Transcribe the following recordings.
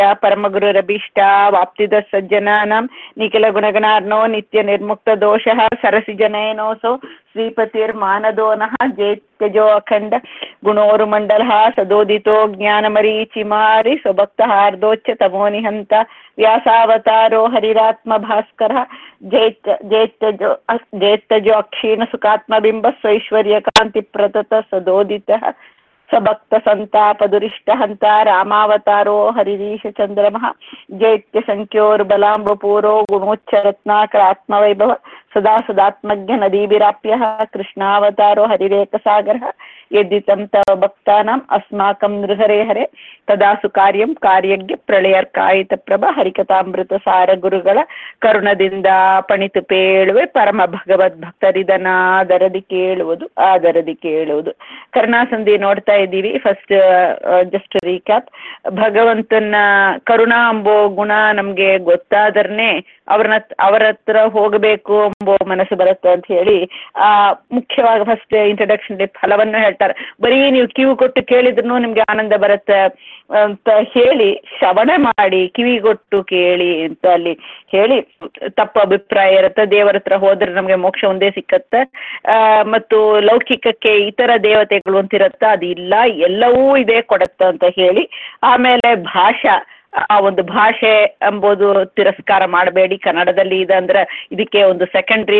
ಪರಮಗುರುರಭೀಷ್ಟ ವಾಪ್ತಿದ ಸಜ್ಜನಾನಾಂ ನಿಖಿಲ ಗುಣಗಣಾರ್ನೋ ನಿತ್ಯ ನಿರ್ಮುಕ್ತ ದೋಷಃ ಸರಸಿ ಜನಯನೋಸೋ ಶ್ರೀಪತಿರ್ಮಾನದೋ ನಃ ಜೇತ್ಯಜೋ ಅಖಂಡ ಗುಣೋರುಮಂಡಲ ಸದೋದಿತೋ ಜ್ಞಾನಮರೀಚಿಮಾರಿ ಸ್ವಭಕ್ತ ಹಾರ್ದೋಚ್ಚ ತಮೋ ನಿಹಂತ ವ್ಯಾಸಾವತಾರೋ ಹರಿರಾತ್ಮ ಭಾಸ್ಕರ ಜೇತ್ ಜೇತ್ಯಜೋ ಜೇತ್ತಜೋ ಅಕ್ಷೀಣ ಸುಖಾತ್ಮಬಿಂಬ ಸ್ವೈಶ್ವರ್ಯ ಕಾಂತಿ ಪ್ರತತ ಸದೋದಿತಃ ಸಭಕ್ತ ಸಂತಾಪ ದುರಿಷ್ಟ ಹಂತ ರಾಮಾವತಾರೋ ಹರಿರೀಶ ಚಂದ್ರಮಃ ಜೈತ್ಯ ಸಂಖ್ಯೋರ್ಬಲಾಂಬಪೂರೋ ಗುಣೋಚ್ಚ ರತ್ನಾಕರ ಆತ್ಮವೈಭವ ಸದಾ ಸದಾತ್ಮಜ್ಞ ನದೀಭಿರಾಪ್ಯ ಕೃಷ್ಣಾವತಾರೋ ಹರಿರೇಕ ಸಾಗರ ಯದ್ದಿತಂ ತವ ಭಕ್ತಾನಾಂ ಅಸ್ಮಾಕಂ ನೃಹರೆ ಹರೆ ತದಾಸು ಕಾರ್ಯಂ ಕಾರ್ಯಜ್ಞ ಪ್ರಳಯರ್ಕಾಯಿತ ಪ್ರಭ ಹರಿಕಥಾಮೃತ ಸಾರ ಗುರುಗಳ ಕರುಣದಿಂದ ಪಣಿತು ಪೇಳುವೆ ಪರಮ ಭಗವದ್ ಭಕ್ತರಿದನಾದರದಿ ಕೇಳುವುದು ಆದರದಿ ಕೇಳುವುದು ಕರುಣಾಸಂಧಿ ನೋಡ್ತಾ ಇದ್ದೀವಿ ಫಸ್ಟ್ ಜಸ್ಟ್ ರೀಕ್ಯಾಪ್ ಭಗವಂತನ ಕರುಣಾ ಎಂಬೋ ಗುಣ ನಮ್ಗೆ ಗೊತ್ತಾದರ್ನೆ ಅವ್ರನ್ನ ಅವರ ಹತ್ರ ಹೋಗಬೇಕು ಎಂಬೋ ಮನಸ್ಸು ಬರುತ್ತೆ ಅಂತ ಹೇಳಿ ಆ ಮುಖ್ಯವಾಗಿ ಫಸ್ಟ್ ಇಂಟ್ರಡಕ್ಷನ್ ಫಲವನ್ನು ಹೇಳ್ತಾರೆ ಬರೀ ನೀವು ಕಿವಿ ಕೊಟ್ಟು ಕೇಳಿದ್ರು ನಿಮ್ಗೆ ಆನಂದ ಬರುತ್ತೆ ಅಂತ ಹೇಳಿ ಶ್ರವಣ ಮಾಡಿ ಕಿವಿಗೊಟ್ಟು ಕೇಳಿ ಅಂತ ಅಲ್ಲಿ ಹೇಳಿ ತಪ್ಪು ಅಭಿಪ್ರಾಯ ಇರುತ್ತೆ ದೇವರ ಹತ್ರ ಹೋದ್ರೆ ನಮಗೆ ಮೋಕ್ಷ ಒಂದೇ ಸಿಕ್ಕತ್ತೆ ಆ, ಮತ್ತು ಲೌಕಿಕಕ್ಕೆ ಇತರ ದೇವತೆಗಳು ಅಂತಿರತ್ತ ಅದು ಇಲ್ಲ ಎಲ್ಲವೂ ಇದೆ ಕೊಡತ್ತ ಅಂತ ಹೇಳಿ ಆಮೇಲೆ ಭಾಷಾ ಆ ಒಂದು ಭಾಷೆ ಎಂಬುದು ತಿರಸ್ಕಾರ ಮಾಡಬೇಡಿ ಕನ್ನಡದಲ್ಲಿ ಇದೆ ಅಂದ್ರೆ ಇದಕ್ಕೆ ಒಂದು ಸೆಕೆಂಡ್ರಿ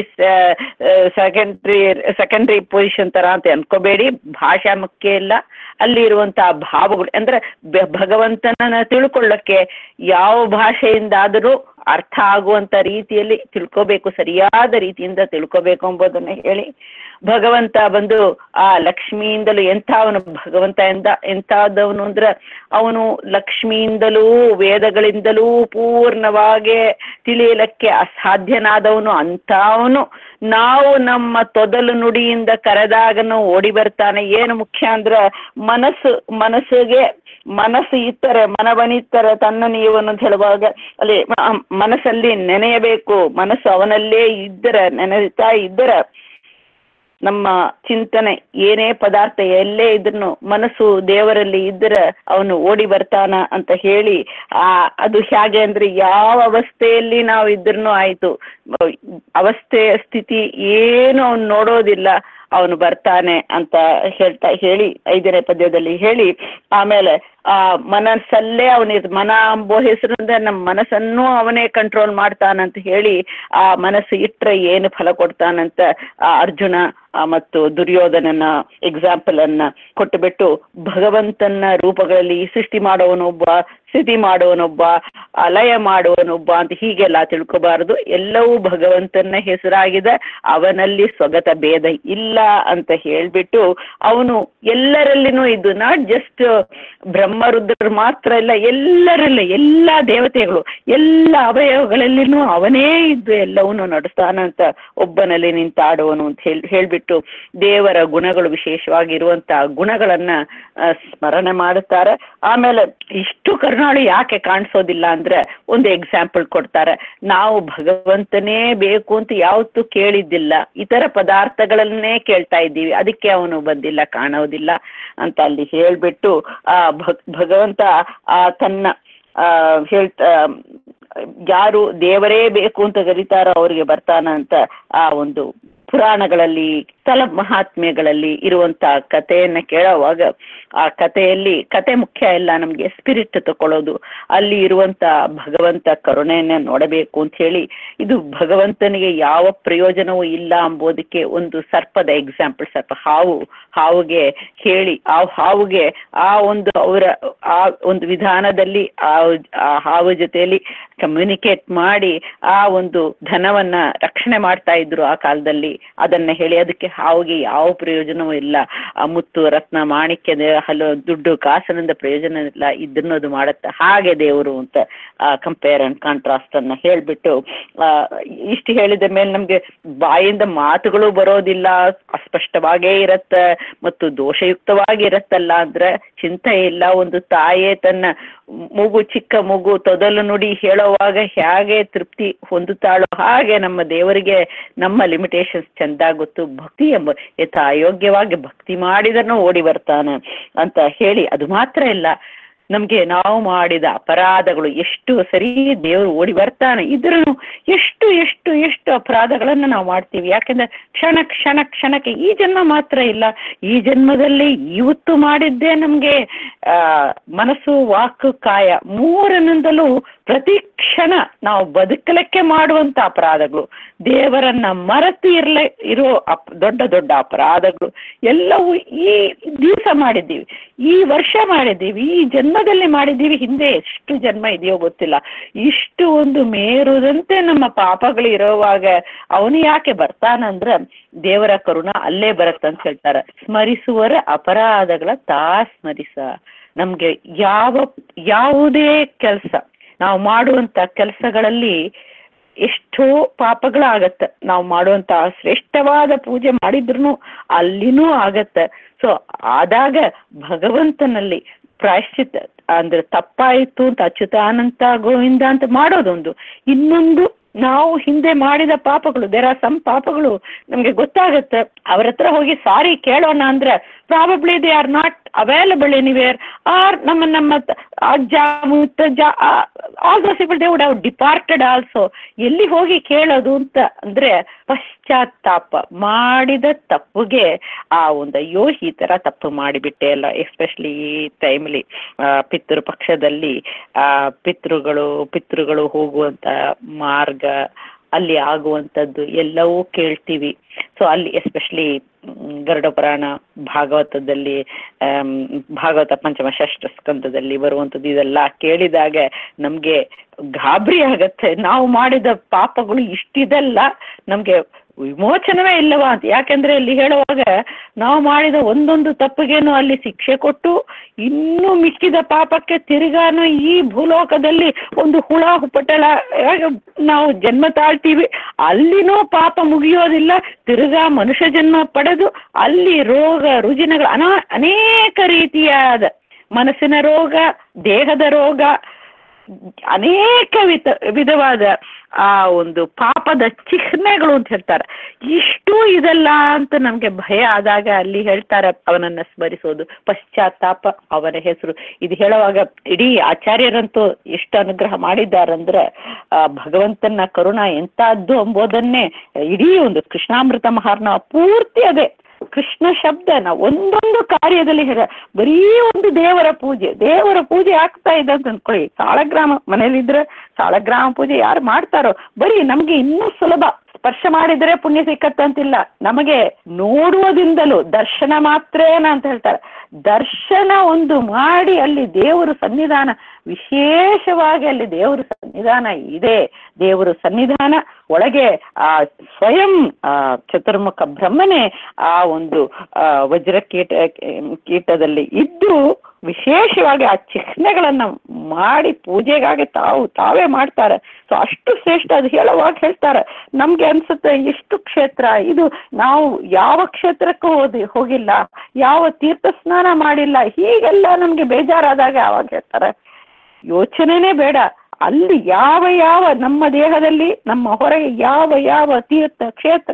ಸೆಕೆಂಡ್ರಿ ಸೆಕೆಂಡ್ರಿ ಪೊಸಿಷನ್ ತರ ಅಂತ ಅನ್ಕೋಬೇಡಿ ಭಾಷಾ ಮುಖ್ಯ ಇಲ್ಲ ಅಲ್ಲಿ ಇರುವಂತಹ ಭಾವಗಳು ಅಂದ್ರೆ ಬ- ಭಗವಂತನನ್ನ ತಿಳ್ಕೊಳ್ಳಕ್ಕೆ ಯಾವ ಭಾಷೆಯಿಂದಾದರೂ ಅರ್ಥ ಆಗುವಂತ ರೀತಿಯಲ್ಲಿ ತಿಳ್ಕೋಬೇಕು ಸರಿಯಾದ ರೀತಿಯಿಂದ ತಿಳ್ಕೋಬೇಕು ಎಂಬುದನ್ನ ಹೇಳಿ ಭಗವಂತ ಬಂದು ಆ ಲಕ್ಷ್ಮಿಯಿಂದಲೂ ಎಂಥವನು ಭಗವಂತ ಎಂದ ಎಂಥದವನು ಅಂದ್ರೆ ಅವನು ಲಕ್ಷ್ಮಿಯಿಂದಲೂ ವೇದಗಳಿಂದಲೂ ಪೂರ್ಣವಾಗಿ ತಿಳಿಯಲಿಕ್ಕೆ ಅಸಾಧ್ಯನಾದವನು ಅಂಥವನು ನಾವು ನಮ್ಮ ತೊದಲು ನುಡಿಯಿಂದ ಕರೆದಾಗನು ಓಡಿ ಬರ್ತಾನೆ ಏನು ಮುಖ್ಯ ಅಂದ್ರೆ ಮನಸ್ಸು ಮನಸ್ಸಿಗೆ ಮನಸ್ಸು ಇತ್ತರೆ ಮನವನಿತ್ತರೆ ತನ್ನ ನೀವನು ಅಂತ ಹೇಳುವಾಗ ಅಲ್ಲಿ ಮ- ಮನಸ್ಸಲ್ಲಿ ನೆನೆಯಬೇಕು ಮನಸ್ಸು ಅವನಲ್ಲೇ ಇದ್ದರೆ ನೆನೆಯುತ್ತಾ ಇದ್ದರೆ ನಮ್ಮ ಚಿಂತನೆ ಏನೇ ಪದಾರ್ಥ ಎಲ್ಲೇ ಇದ್ರೂ ಮನಸ್ಸು ದೇವರಲ್ಲಿ ಇದ್ದರೆ ಅವನು ಓಡಿ ಬರ್ತಾನ ಅಂತ ಹೇಳಿ ಆ ಅದು ಹೇಗೆ ಅಂದ್ರೆ ಯಾವ ಅವಸ್ಥೆಯಲ್ಲಿ ನಾವು ಇದ್ರೂ ಆಯ್ತು ಅವಸ್ಥೆ ಸ್ಥಿತಿ ಏನು ಅವನು ನೋಡೋದಿಲ್ಲ ಅವನು ಬರ್ತಾನೆ ಅಂತ ಹೇಳ್ತಾ ಹೇಳಿ ಐದನೇ ಪದ್ಯದಲ್ಲಿ ಹೇಳಿ ಆಮೇಲೆ ಆ ಮನಸ್ಸಲ್ಲೇ ಅವನ ಮನ ಎಂಬೋ ಹೆಸರಿಂದ ನಮ್ಮ ಮನಸ್ಸನ್ನು ಅವನೇ ಕಂಟ್ರೋಲ್ ಮಾಡ್ತಾನಂತ ಹೇಳಿ ಆ ಮನಸ್ಸು ಇಟ್ರೆ ಏನು ಫಲ ಕೊಡ್ತಾನಂತ ಆ ಅರ್ಜುನ ಆ ಮತ್ತು ದುರ್ಯೋಧನನ ಎಕ್ಸಾಂಪಲ್ ಅನ್ನ ಕೊಟ್ಟುಬಿಟ್ಟು ಭಗವಂತನ ರೂಪಗಳಲ್ಲಿ ಸೃಷ್ಟಿ ಮಾಡೋವನೊಬ್ಬ ಸ್ಥಿತಿ ಮಾಡೋವನೊಬ್ಬ ಅಲಯ ಮಾಡುವನೊಬ್ಬ ಅಂತ ಹೀಗೆಲ್ಲ ತಿಳ್ಕೋಬಾರದು ಎಲ್ಲವೂ ಭಗವಂತನ ಹೆಸರಾಗಿದೆ ಅವನಲ್ಲಿ ಸ್ವಗತ ಭೇದ ಇಲ್ಲ ಅಂತ ಹೇಳ್ಬಿಟ್ಟು ಅವನು ಎಲ್ಲರಲ್ಲಿನೂ ಇದ್ದು ನಾಟ್ ಜಸ್ಟ್ ಬ್ರಹ್ಮರುದ್ರರು ಮಾತ್ರ ಇಲ್ಲ ಎಲ್ಲರಲ್ಲೇ ಎಲ್ಲ ದೇವತೆಗಳು ಎಲ್ಲ ಅವಯವಗಳಲ್ಲಿನೂ ಅವನೇ ಇದ್ದು ಎಲ್ಲವನ್ನೂ ನಡೆಸ್ತಾನಂತ ಒಬ್ಬನಲ್ಲಿ ನಿಂತಾಡುವನು ಅಂತ ಹೇಳಿ ಹೇಳ್ಬಿಟ್ಟು ದೇವರ ಗುಣಗಳು ವಿಶೇಷವಾಗಿರುವಂತ ಗುಣಗಳನ್ನ ಆ, ಸ್ಮರಣೆ ಮಾಡುತ್ತಾರೆ ಆಮೇಲೆ ಇಷ್ಟು ಕರುಣಾಳು ಯಾಕೆ ಕಾಣಿಸೋದಿಲ್ಲ ಅಂದ್ರೆ ಒಂದು ಎಕ್ಸಾಂಪಲ್ ಕೊಡ್ತಾರೆ ನಾವು ಭಗವಂತನೇ ಬೇಕು ಅಂತ ಯಾವತ್ತೂ ಕೇಳಿದ್ದಿಲ್ಲ ಇತರ ಪದಾರ್ಥಗಳನ್ನೇ ಕೇಳ್ತಾ ಇದ್ದೀವಿ ಅದಕ್ಕೆ ಅವನು ಬಂದಿಲ್ಲ ಕಾಣೋದಿಲ್ಲ ಅಂತ ಅಲ್ಲಿ ಹೇಳ್ಬಿಟ್ಟು ಆ ಭಗ್ ಭಗವಂತ ಆ ತನ್ನ ಆ ಹೇಳ್ತಾ ಯಾರು ದೇವರೇ ಬೇಕು ಅಂತ ಕರೀತಾರೋ ಅವರಿಗೆ ಬರ್ತಾನ ಅಂತ ಆ ಒಂದು ಪುರಾಣಗಳಲ್ಲಿ ಸ್ಥಳ ಮಹಾತ್ಮ್ಯಗಳಲ್ಲಿ ಇರುವಂತ ಕಥೆಯನ್ನ ಕೇಳುವಾಗ ಆ ಕಥೆಯಲ್ಲಿ ಕತೆ ಮುಖ್ಯ ಇಲ್ಲ ನಮಗೆ ಸ್ಪಿರಿಟ್ ತಕೊಳ್ಳೋದು ಅಲ್ಲಿ ಇರುವಂತ ಭಗವಂತ ಕರುಣೆಯನ್ನ ನೋಡಬೇಕು ಅಂತ ಹೇಳಿ ಇದು ಭಗವಂತನಿಗೆ ಯಾವ ಪ್ರಯೋಜನವೂ ಇಲ್ಲ ಎಂಬುದಕ್ಕೆ ಒಂದು ಸರ್ಪದ ಎಕ್ಸಾಂಪಲ್ ಸರ್ಪ ಹಾವು ಹಾವುಗೆ ಹೇಳಿ ಆ ಹಾವುಗೆ ಆ ಒಂದು ಅವರ ಆ ಒಂದು ವಿಧಾನದಲ್ಲಿ ಆ ಆ ಹಾವು ಜೊತೆಯಲ್ಲಿ ಕಮ್ಯುನಿಕೇಟ್ ಮಾಡಿ ಆ ಒಂದು ಧನವನ್ನ ರಕ್ಷಣೆ ಮಾಡ್ತಾ ಇದ್ರು ಆ ಕಾಲದಲ್ಲಿ ಅದನ್ನ ಹೇಳಿ ಅದಕ್ಕೆ ಹಾವಿಗೆ ಯಾವ ಪ್ರಯೋಜನವೂ ಇಲ್ಲ ಆ ಮುತ್ತು ರತ್ನ ಮಾಣಿಕ್ಯದ ಹಲ ದುಡ್ಡು ಕಾಸಿನಿಂದ ಪ್ರಯೋಜನ ಇಲ್ಲ ಇದನ್ನು ಅದು ಮಾಡುತ್ತೆ ಹಾಗೆ ದೇವರು ಅಂತ ಕಂಪೇರ್ ಅಂಡ್ ಕಾಂಟ್ರಾಸ್ಟ್ ಅನ್ನ ಹೇಳ್ಬಿಟ್ಟು ಆ, ಇಷ್ಟು ಹೇಳಿದ ಮೇಲೆ ನಮ್ಗೆ ಬಾಯಿಂದ ಮಾತುಗಳು ಬರೋದಿಲ್ಲ ಅಸ್ಪಷ್ಟವಾಗೇ ಇರತ್ತೆ ಮತ್ತು ದೋಷಯುಕ್ತವಾಗಿ ಇರತ್ತಲ್ಲ ಅಂದ್ರೆ ಚಿಂತೆ ಇಲ್ಲ ಒಂದು ತಾಯೇ ತನ್ನ ಮಗು ಚಿಕ್ಕ ಮಗು ತೊದಲು ನುಡಿ ಹೇಳುವಾಗ ಹೇಗೆ ತೃಪ್ತಿ ಹೊಂದುತ್ತಾಳೋ ಹಾಗೆ ನಮ್ಮ ದೇವರಿಗೆ ನಮ್ಮ ಲಿಮಿಟೇಷನ್ಸ್ ಚಂದ ಗೊತ್ತು ಭಕ್ತಿ ಎಂಬ ಯಥಾ ಅಯೋಗ್ಯವಾಗಿ ಭಕ್ತಿ ಮಾಡಿದನು ಓಡಿ ಬರ್ತಾನೆ ಅಂತ ಹೇಳಿ ಅದು ಮಾತ್ರ ಇಲ್ಲ ನಮ್ಗೆ ನಾವು ಮಾಡಿದ ಅಪರಾಧಗಳು ಎಷ್ಟು ಸರಿ ದೇವರು ಓಡಿ ಬರ್ತಾನೆ ಇದ್ರೂ ಎಷ್ಟು ಎಷ್ಟು ಎಷ್ಟು ಅಪರಾಧಗಳನ್ನ ನಾವು ಮಾಡ್ತೀವಿ ಯಾಕೆಂದ್ರೆ ಕ್ಷಣ ಕ್ಷಣ ಕ್ಷಣಕ್ಕೆ ಈ ಜನ್ಮ ಮಾತ್ರ ಇಲ್ಲ ಈ ಜನ್ಮದಲ್ಲಿ ಇವತ್ತು ಮಾಡಿದ್ದೇ ನಮ್ಗೆ ಆ ಮನಸ್ಸು ವಾಕು ಕಾಯ ಮೂರನಿಂದಲೂ ಪ್ರತಿ ಕ್ಷಣ ನಾವು ಬದುಕಲಿಕ್ಕೆ ಮಾಡುವಂತ ಅಪರಾಧಗಳು ದೇವರನ್ನ ಮರೆತು ಇರ್ಲೆ ಇರೋ ಅಪ್ ದೊಡ್ಡ ದೊಡ್ಡ ಅಪರಾಧಗಳು ಎಲ್ಲವೂ ಈ ದಿವಸ ಮಾಡಿದ್ದೀವಿ ಈ ವರ್ಷ ಮಾಡಿದ್ದೀವಿ ಈ ಜನ್ಮದಲ್ಲಿ ಮಾಡಿದ್ದೀವಿ ಹಿಂದೆ ಎಷ್ಟು ಜನ್ಮ ಇದೆಯೋ ಗೊತ್ತಿಲ್ಲ ಇಷ್ಟು ಒಂದು ಮೇರುದಂತೆ ನಮ್ಮ ಪಾಪಗಳು ಇರೋವಾಗ ಅವನು ಯಾಕೆ ಬರ್ತಾನಂದ್ರ ದೇವರ ಕರುಣ ಅಲ್ಲೇ ಬರುತ್ತಂತ ಹೇಳ್ತಾರೆ ಸ್ಮರಿಸುವರ ಅಪರಾಧಗಳ ತಾ ಸ್ಮರಿಸ ನಮ್ಗೆ ಯಾವ ಯಾವುದೇ ಕೆಲಸ ನಾವು ಮಾಡುವಂತ ಕೆಲಸಗಳಲ್ಲಿ ಎಷ್ಟೋ ಪಾಪಗಳಾಗತ್ತೆ ನಾವು ಮಾಡುವಂತ ಶ್ರೇಷ್ಠವಾದ ಪೂಜೆ ಮಾಡಿದ್ರು ಅಲ್ಲಿನೂ ಆಗತ್ತೆ ಸೊ ಆದಾಗ ಭಗವಂತನಲ್ಲಿ ಪ್ರಾಯಶ್ಚಿತ್ತ ಅಂದ್ರೆ ತಪ್ಪಾಯಿತು ಅಂತ ಅಚ್ಯುತಾನಂತ ಗೋವಿಂದ ಅಂತ ಮಾಡೋದೊಂದು ಇನ್ನೊಂದು ನಾವು ಹಿಂದೆ ಮಾಡಿದ ಪಾಪಗಳು ದೇರ್ ಆರ್ ಸಮ್ ಪಾಪಗಳು ನಮ್ಗೆ ಗೊತ್ತಾಗತ್ತೆ ಅವ್ರ ಹತ್ರ ಹೋಗಿ ಸಾರಿ ಕೇಳೋಣ ಅಂದ್ರೆ probably they are not available anywhere are ನಮ್ಮ ನಮ್ಮ ಅಜ್ಜ ಮುತ್ತಜ್ಜ all those people they would have departed also ಎಲ್ಲಿ ಹೋಗಿ ಕೇಳೋದು ಅಂತ ಅಂದ್ರೆ ಪಶ್ಚಾತ್ತಾಪ ಮಾಡಿದ ತಪ್ಪುಗೆ ಆ ಒಂದು ಅಯ್ಯೋ ಈ ತರ ತಪ್ಪು ಮಾಡಿಬಿಟ್ಟೆ ಅಲ್ಲ ಎಸ್ಪೆಷಲಿ ಈ ಟೈಮ್ಲಿ ಪಿತೃ ಪಕ್ಷದಲ್ಲಿ ಆ ಪಿತೃಗಳು ಪಿತೃಗಳು ಹೋಗುವಂತ ಮಾರ್ಗ ಅಲ್ಲಿ ಆಗುವಂಥದ್ದು ಎಲ್ಲವೂ ಕೇಳ್ತೀವಿ ಸೊ ಅಲ್ಲಿ ಎಸ್ಪೆಷಲಿ ಗರುಡ ಪುರಾಣ ಭಾಗವತದಲ್ಲಿ ಭಾಗವತ ಪಂಚಮ ಷಷ್ಠ ಸ್ಕಂದದಲ್ಲಿ ಬರುವಂಥದ್ದು ಇದೆಲ್ಲ ಕೇಳಿದಾಗ ನಮಗೆ ಗಾಬರಿ ಆಗತ್ತೆ ನಾವು ಮಾಡಿದ ಪಾಪಗಳು ಇಷ್ಟಿದೆಲ್ಲ ನಮಗೆ ವಿಮೋಚನವೇ ಇಲ್ಲವಾ ಅಂತ ಯಾಕೆಂದ್ರೆ ಇಲ್ಲಿ ಹೇಳುವಾಗ ನಾವು ಮಾಡಿದ ಒಂದೊಂದು ತಪ್ಪಿಗೇನು ಅಲ್ಲಿ ಶಿಕ್ಷೆ ಕೊಟ್ಟು ಇನ್ನೂ ಮಿಕ್ಕಿದ ಪಾಪಕ್ಕೆ ತಿರುಗಾನು ಈ ಭೂಲೋಕದಲ್ಲಿ ಒಂದು ಹುಳ ಹುಪಟಳ ನಾವು ಜನ್ಮ ತಾಳ್ತೀವಿ ಅಲ್ಲಿನೂ ಪಾಪ ಮುಗಿಯೋದಿಲ್ಲ ತಿರುಗಾ ಮನುಷ್ಯ ಜನ್ಮ ಪಡೆದು ಅಲ್ಲಿ ರೋಗ ರುಜಿನಗಳು ಅನಾ ಅನೇಕ ರೀತಿಯಾದ ಮನಸ್ಸಿನ ರೋಗ ದೇಹದ ರೋಗ ಅನೇಕ ವಿಧ ವಿಧವಾದ ಆ ಒಂದು ಪಾಪದ ಚಿಹ್ನೆಗಳು ಅಂತ ಹೇಳ್ತಾರೆ ಇಷ್ಟು ಇದೆಲ್ಲ ಅಂತ ನಮ್ಗೆ ಭಯ ಆದಾಗ ಅಲ್ಲಿ ಹೇಳ್ತಾರೆ ಅವನನ್ನ ಸ್ಮರಿಸೋದು ಪಶ್ಚಾತ್ತಾಪ ಅವನ ಹೆಸರು ಇದು ಹೇಳುವಾಗ ಇಡೀ ಆಚಾರ್ಯರಂತೂ ಎಷ್ಟು ಅನುಗ್ರಹ ಮಾಡಿದ್ದಾರಂದ್ರೆ ಆ ಭಗವಂತನ ಕರುಣ ಎಂತದ್ದು ಎಂಬುದನ್ನೇ ಇಡೀ ಒಂದು ಕೃಷ್ಣಾಮೃತ ಮಹಾರ್ನ ಪೂರ್ತಿ ಅದೇ ಕೃಷ್ಣ ಶಬ್ದನ ಒಂದೊಂದು ಕಾರ್ಯದಲ್ಲಿ ಹೇಳ ಬರೀ ಒಂದು ದೇವರ ಪೂಜೆ ದೇವರ ಪೂಜೆ ಆಗ್ತಾ ಇದೆ ಅಂತ ಅಂದ್ಕೊಳ್ಳಿ ಸಾಳಗ್ರಾಮ ಮನೇಲಿದ್ರೆ ಸಾಳಗ್ರಾಮ ಪೂಜೆ ಯಾರು ಮಾಡ್ತಾರೋ ಬರೀ ನಮ್ಗೆ ಇನ್ನೂ ಸುಲಭ ಸ್ಪರ್ಶ ಮಾಡಿದರೆ ಪುಣ್ಯ ಸಿಕ್ಕತ್ತಂತಿಲ್ಲ ನಮಗೆ ನೋಡುವುದಿಂದಲೂ ದರ್ಶನ ಮಾತ್ರೇನ ಅಂತ ಹೇಳ್ತಾರೆ ದರ್ಶನ ಒಂದು ಮಾಡಿ ಅಲ್ಲಿ ದೇವರು ಸನ್ನಿಧಾನ ವಿಶೇಷವಾಗಿ ಅಲ್ಲಿ ದೇವರು ಸನ್ನಿಧಾನ ಇದೆ ದೇವರು ಸನ್ನಿಧಾನ ಒಳಗೆ ಆ ಸ್ವಯಂ ಆ ಚತುರ್ಮುಖ ಬ್ರಹ್ಮನೇ ಆ ಒಂದು ಆ ವಜ್ರ ಕೀಟ ಕೀಟದಲ್ಲಿ ಇದ್ದು ವಿಶೇಷವಾಗಿ ಆ ಚಿಹ್ನೆಗಳನ್ನ ಮಾಡಿ ಪೂಜೆಗಾಗಿ ತಾವು ತಾವೇ ಮಾಡ್ತಾರೆ ಸೊ ಅಷ್ಟು ಶ್ರೇಷ್ಠ ಅದು ಹೇಳುವಾಗ ಹೇಳ್ತಾರೆ ನಮ್ಗೆ ಅನ್ಸುತ್ತೆ ಎಷ್ಟು ಕ್ಷೇತ್ರ ಇದು ನಾವು ಯಾವ ಕ್ಷೇತ್ರಕ್ಕೂ ಹೋದಿ ಹೋಗಿಲ್ಲ ಯಾವ ತೀರ್ಥ ಸ್ನಾನ ಮಾಡಿಲ್ಲ ಹೀಗೆಲ್ಲ ನಮ್ಗೆ ಬೇಜಾರಾದಾಗ ಅವಾಗ ಹೇಳ್ತಾರೆ ಯೋಚನೆನೇ ಬೇಡ ಅಲ್ಲಿ ಯಾವ ಯಾವ ನಮ್ಮ ದೇಹದಲ್ಲಿ ನಮ್ಮ ಹೊರಗೆ ಯಾವ ಯಾವ ತೀರ್ಥ ಕ್ಷೇತ್ರ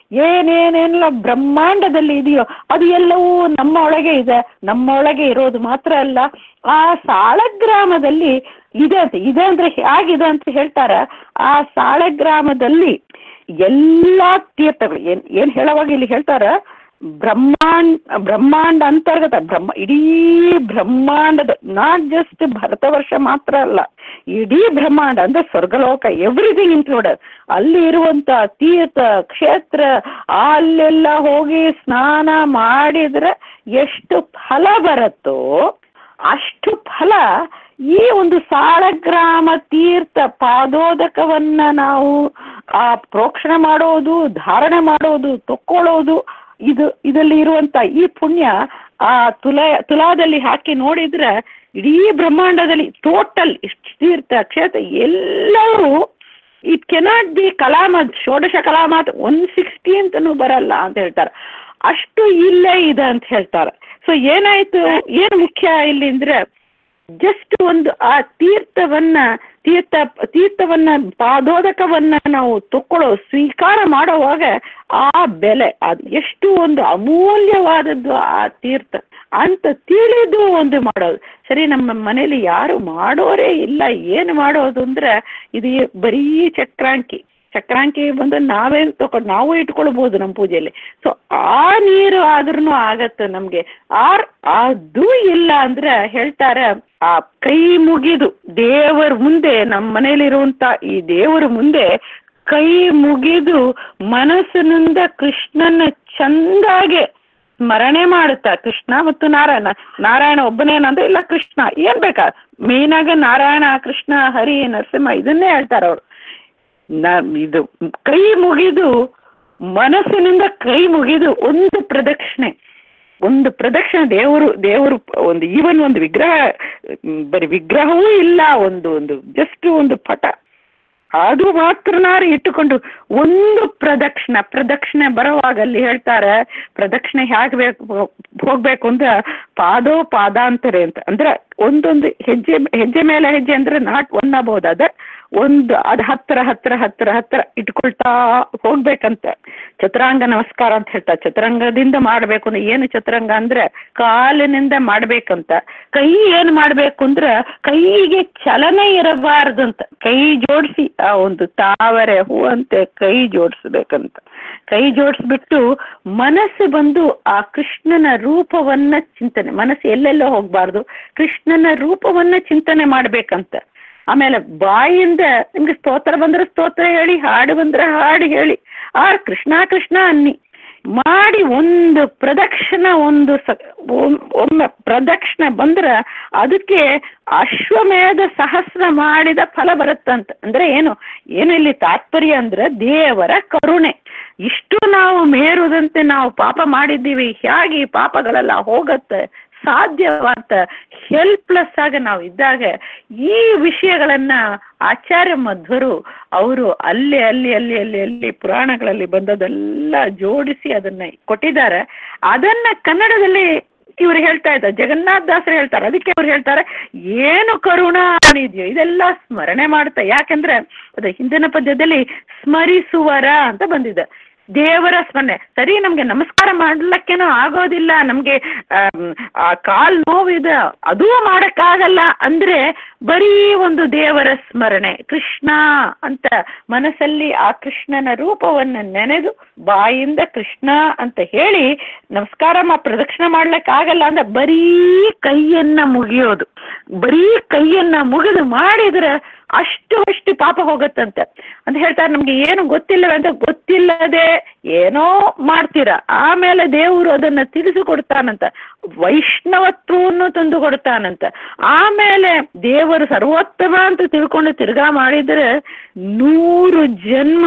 ಏನೇನೆಲ್ಲ ಬ್ರಹ್ಮಾಂಡದಲ್ಲಿ ಇದೆಯೋ ಅದು ಎಲ್ಲವೂ ನಮ್ಮ ಒಳಗೆ ಇದೆ ನಮ್ಮ ಒಳಗೆ ಇರೋದು ಮಾತ್ರ ಅಲ್ಲ ಆ ಸಾಳಗ್ರಾಮದಲ್ಲಿ ಇದೆ ಅಂತ ಇದೆ ಅಂದ್ರೆ ಹೇಗಿದೆ ಅಂತ ಹೇಳ್ತಾರ ಆ ಸಾಳಗ್ರಾಮದಲ್ಲಿ ಎಲ್ಲಾ ತೀರ್ಥಗಳು ಏನ್ ಏನ್ ಹೇಳುವಾಗ ಇಲ್ಲಿ ಹೇಳ್ತಾರ ಬ್ರಹ್ಮಾಂಡ ಬ್ರಹ್ಮಾಂಡ ಅಂತರ್ಗತ ಬ್ರಹ್ಮ ಇಡೀ ಬ್ರಹ್ಮಾಂಡದ ನಾಟ್ ಜಸ್ಟ್ ಭರತ ವರ್ಷ ಮಾತ್ರ ಅಲ್ಲ ಇಡೀ ಬ್ರಹ್ಮಾಂಡ ಅಂದ್ರೆ ಸ್ವರ್ಗಲೋಕ ಎವ್ರಿಥಿಂಗ್ ಇನ್ಕ್ಲೂಡೆಡ್ ಅಲ್ಲಿ ಇರುವಂತ ತೀರ್ಥ ಕ್ಷೇತ್ರ ಅಲ್ಲೆಲ್ಲ ಹೋಗಿ ಸ್ನಾನ ಮಾಡಿದ್ರೆ ಎಷ್ಟು ಫಲ ಬರುತ್ತೋ ಅಷ್ಟು ಫಲ ಈ ಒಂದು ಸಾಳಗ್ರಾಮ ತೀರ್ಥ ಪಾದೋದಕವನ್ನ ನಾವು ಆ ಪ್ರೋಕ್ಷಣೆ ಮಾಡೋದು ಧಾರಣೆ ಮಾಡೋದು ತಕ್ಕೊಳ್ಳೋದು ಇದು ಇದರಲ್ಲಿ ಇರುವಂತ ಈ ಪುಣ್ಯ ಆ ತುಲಾ ತುಲಾದಲ್ಲಿ ಹಾಕಿ ನೋಡಿದ್ರೆ ಇಡೀ ಬ್ರಹ್ಮಾಂಡದಲ್ಲಿ ಟೋಟಲ್ ತೀರ್ಥ ಕ್ಷೇತ್ರ ಎಲ್ಲರೂ ಇಟ್ ಕೆನಾಟ್ ಬಿ ಕಲಾಮತ್ ಷೋಡಶ ಕಲಾಮತ್ ಒನ್ ಸಿಕ್ಸ್ಟಿ ಅಂತನೂ ಬರಲ್ಲ ಅಂತ ಹೇಳ್ತಾರೆ ಅಷ್ಟು ಇಲ್ಲೇ ಇದೆ ಅಂತ ಹೇಳ್ತಾರೆ ಸೊ ಏನಾಯ್ತು ಏನು ಮುಖ್ಯ ಇಲ್ಲಿ ಅಂದ್ರೆ ಜಸ್ಟ್ ಒಂದು ಆ ತೀರ್ಥವನ್ನ ತೀರ್ಥ ತೀರ್ಥವನ್ನ ಪಾದೋದಕವನ್ನ ನಾವು ತಕ್ಕೊಳ್ಳೋ ಸ್ವೀಕಾರ ಮಾಡುವಾಗ ಆ ಬೆಲೆ ಅದು ಎಷ್ಟು ಒಂದು ಅಮೂಲ್ಯವಾದದ್ದು ಆ ತೀರ್ಥ ಅಂತ ತಿಳಿದು ಒಂದು ಮಾಡೋದು ಸರಿ ನಮ್ಮ ಮನೇಲಿ ಯಾರು ಮಾಡೋರೇ ಇಲ್ಲ ಏನು ಮಾಡೋದು ಅಂದ್ರೆ ಇದು ಬರೀ ಚಕ್ರಾಂಕಿ ಚಕ್ರಾಂಕಿ ಬಂದು ನಾವೇ ತಗೊಂಡು ನಾವು ಇಟ್ಕೊಳ್ಬೋದು ನಮ್ಮ ಪೂಜೆಯಲ್ಲಿ ಸೊ ಆ ನೀರು ಆದ್ರೂ ಆಗತ್ತೆ ನಮಗೆ ಆರ್ ಅದು ಇಲ್ಲ ಅಂದ್ರೆ ಹೇಳ್ತಾರೆ ಆ ಕೈ ಮುಗಿದು ದೇವರ ಮುಂದೆ ನಮ್ಮ ಮನೇಲಿರುವಂತ ಈ ದೇವರ ಮುಂದೆ ಕೈ ಮುಗಿದು ಮನಸ್ಸಿನಿಂದ ಕೃಷ್ಣನ ಚಂದಾಗೆ ಸ್ಮರಣೆ ಮಾಡುತ್ತಾ ಕೃಷ್ಣ ಮತ್ತು ನಾರಾಯಣ ನಾರಾಯಣ ಒಬ್ಬನೇನಂದ್ರೆ ಇಲ್ಲ ಕೃಷ್ಣ ಏನ್ ಬೇಕಾ ಮೇನ್ ಆಗಿ ನಾರಾಯಣ ಕೃಷ್ಣ ಹರಿ ನರಸಿಂಹ ಇದನ್ನೇ ಹೇಳ್ತಾರೆ ಅವರು ಇದು ಕೈ ಮುಗಿದು ಮನಸ್ಸಿನಿಂದ ಕೈ ಮುಗಿದು ಒಂದು ಪ್ರದಕ್ಷಿಣೆ ಒಂದು ಪ್ರದಕ್ಷಿಣೆ ದೇವರು ದೇವರು ಒಂದು ಈವನ್ ಒಂದು ವಿಗ್ರಹ ಬರೀ ವಿಗ್ರಹವೂ ಇಲ್ಲ ಒಂದು ಒಂದು ಜಸ್ಟ್ ಒಂದು ಪಟ ಅದು ಮಾತ್ರನಾರು ಇಟ್ಟುಕೊಂಡು ಒಂದು ಪ್ರದಕ್ಷಿಣೆ ಪ್ರದಕ್ಷಿಣೆ ಬರುವಾಗ ಅಲ್ಲಿ ಹೇಳ್ತಾರೆ ಪ್ರದಕ್ಷಿಣೆ ಹೇಗೆ ಬೇಕು ಹೋಗ್ಬೇಕು ಅಂದ್ರೆ ಪಾದೋ ಪಾದಾಂತರೆ ಅಂತ ಅಂದ್ರೆ ಒಂದೊಂದು ಹೆಜ್ಜೆ ಹೆಜ್ಜೆ ಮೇಲೆ ಹೆಜ್ಜೆ ಅಂದ್ರೆ ನಾಟ್ ಒನ್ ಅಬಹುದು ಅದ ಒಂದು ಅದು ಹತ್ತಿರ ಹತ್ತಿರ ಹತ್ತಿರ ಹತ್ತಿರ ಇಟ್ಕೊಳ್ತಾ ಹೋಗ್ಬೇಕಂತ ಚತುರಾಂಗ ನಮಸ್ಕಾರ ಅಂತ ಹೇಳ್ತಾರೆ ಚತುರಂಗದಿಂದ ಮಾಡಬೇಕು ಅಂದ್ರೆ ಏನು ಚತುರಂಗ ಅಂದ್ರೆ ಕಾಲಿನಿಂದ ಮಾಡ್ಬೇಕಂತ ಕೈ ಏನು ಮಾಡ್ಬೇಕು ಅಂದ್ರೆ ಕೈಗೆ ಚಲನೆ ಇರಬಾರ್ದು ಅಂತ ಕೈ ಜೋಡಿಸಿ ಆ ಒಂದು ತಾವರೆ ಹೂವಂತೆ ಕೈ ಜೋಡಿಸ್ಬೇಕಂತ ಕೈ ಜೋಡಿಸ್ಬಿಟ್ಟು ಮನಸ್ಸು ಬಂದು ಆ ಕೃಷ್ಣನ ರೂಪವನ್ನ ಚಿಂತನೆ ಮನಸ್ಸು ಎಲ್ಲೆಲ್ಲೋ ಹೋಗ್ಬಾರ್ದು ಕೃಷ್ಣನ ರೂಪವನ್ನ ಚಿಂತನೆ ಮಾಡ್ಬೇಕಂತ ಆಮೇಲೆ ಬಾಯಿಂದ ನಿಮ್ಗೆ ಸ್ತೋತ್ರ ಬಂದ್ರೆ ಸ್ತೋತ್ರ ಹೇಳಿ ಹಾಡು ಬಂದ್ರೆ ಹಾಡು ಹೇಳಿ ಆ ಕೃಷ್ಣ ಕೃಷ್ಣ ಅನ್ನಿ ಮಾಡಿ ಒಂದು ಪ್ರದಕ್ಷಿಣ ಒಂದು ಸ ಒಮ್ಮೆ ಪ್ರದಕ್ಷಿಣೆ ಬಂದ್ರೆ ಅದಕ್ಕೆ ಅಶ್ವಮೇಧ ಸಹಸ್ರ ಮಾಡಿದ ಫಲ ಬರುತ್ತಂತ ಅಂದ್ರೆ ಏನು ಏನು ಇಲ್ಲಿ ತಾತ್ಪರ್ಯ ಅಂದ್ರೆ ದೇವರ ಕರುಣೆ ಇಷ್ಟು ನಾವು ಮೇರುದಂತೆ ನಾವು ಪಾಪ ಮಾಡಿದ್ದೀವಿ ಹೇಗೆ ಈ ಪಾಪಗಳೆಲ್ಲ ಹೋಗತ್ತೆ ಸಾಧ್ಯವಾದ ಹೆಲ್ಪ್ಲೆಸ್ ಆಗಿ ನಾವು ಇದ್ದಾಗ ಈ ವಿಷಯಗಳನ್ನ ಆಚಾರ್ಯ ಮಧ್ವರು ಅವರು ಅಲ್ಲಿ ಅಲ್ಲಿ ಅಲ್ಲಿ ಅಲ್ಲಿ ಅಲ್ಲಿ ಪುರಾಣಗಳಲ್ಲಿ ಬಂದದೆಲ್ಲ ಜೋಡಿಸಿ ಅದನ್ನ ಕೊಟ್ಟಿದ್ದಾರೆ ಅದನ್ನ ಕನ್ನಡದಲ್ಲಿ ಇವ್ರು ಹೇಳ್ತಾ ಇದ್ದಾರೆ ಜಗನ್ನಾಥ ದಾಸರು ಹೇಳ್ತಾರೆ ಅದಕ್ಕೆ ಅವ್ರು ಹೇಳ್ತಾರೆ ಏನು ಕರುಣಾ ಇದೆಯೋ ಇದೆಲ್ಲ ಸ್ಮರಣೆ ಮಾಡ್ತಾ ಯಾಕಂದ್ರೆ ಅದು ಹಿಂದಿನ ಪದ್ಯದಲ್ಲಿ ಸ್ಮರಿಸುವರ ಅಂತ ಬಂದಿದೆ ದೇವರ ಸ್ಮರಣೆ ಸರಿ ನಮ್ಗೆ ನಮಸ್ಕಾರ ಮಾಡ್ಲಿಕ್ಕೇನೋ ಆಗೋದಿಲ್ಲ ನಮ್ಗೆ ಆ ಕಾಲ್ ನೋವಿದೆ ಅದೂ ಮಾಡಕ್ಕಾಗಲ್ಲ ಅಂದ್ರೆ ಬರೀ ಒಂದು ದೇವರ ಸ್ಮರಣೆ ಕೃಷ್ಣ ಅಂತ ಮನಸ್ಸಲ್ಲಿ ಆ ಕೃಷ್ಣನ ರೂಪವನ್ನು ನೆನೆದು ಬಾಯಿಂದ ಕೃಷ್ಣ ಅಂತ ಹೇಳಿ ನಮಸ್ಕಾರ ಮಾ ಪ್ರದಕ್ಷಿಣೆ ಮಾಡ್ಲಿಕ್ಕಾಗಲ್ಲ ಅಂದ್ರೆ ಬರೀ ಕೈಯನ್ನ ಮುಗಿಯೋದು ಬರೀ ಕೈಯನ್ನ ಮುಗಿದು ಮಾಡಿದ್ರೆ ಅಷ್ಟು ಅಷ್ಟು ಪಾಪ ಹೋಗುತ್ತಂತೆ ಅಂತ ಹೇಳ್ತಾರೆ ನಮ್ಗೆ ಏನು ಗೊತ್ತಿಲ್ಲವೇ ಅಂತ ಗೊತ್ತಿಲ್ಲದೆ ಏನೋ ಮಾಡ್ತೀರಾ ಆಮೇಲೆ ದೇವರು ಅದನ್ನ ತಿಳಿಸಿಕೊಡ್ತಾನಂತ ವೈಷ್ಣವತ್ವವನ್ನು ತಂದು ಕೊಡ್ತಾನಂತ ಆಮೇಲೆ ದೇವರು ಸರ್ವೋತ್ತಮ ಅಂತ ತಿಳ್ಕೊಂಡು ತಿರ್ಗಾ ಮಾಡಿದ್ರೆ ನೂರು ಜನ್ಮ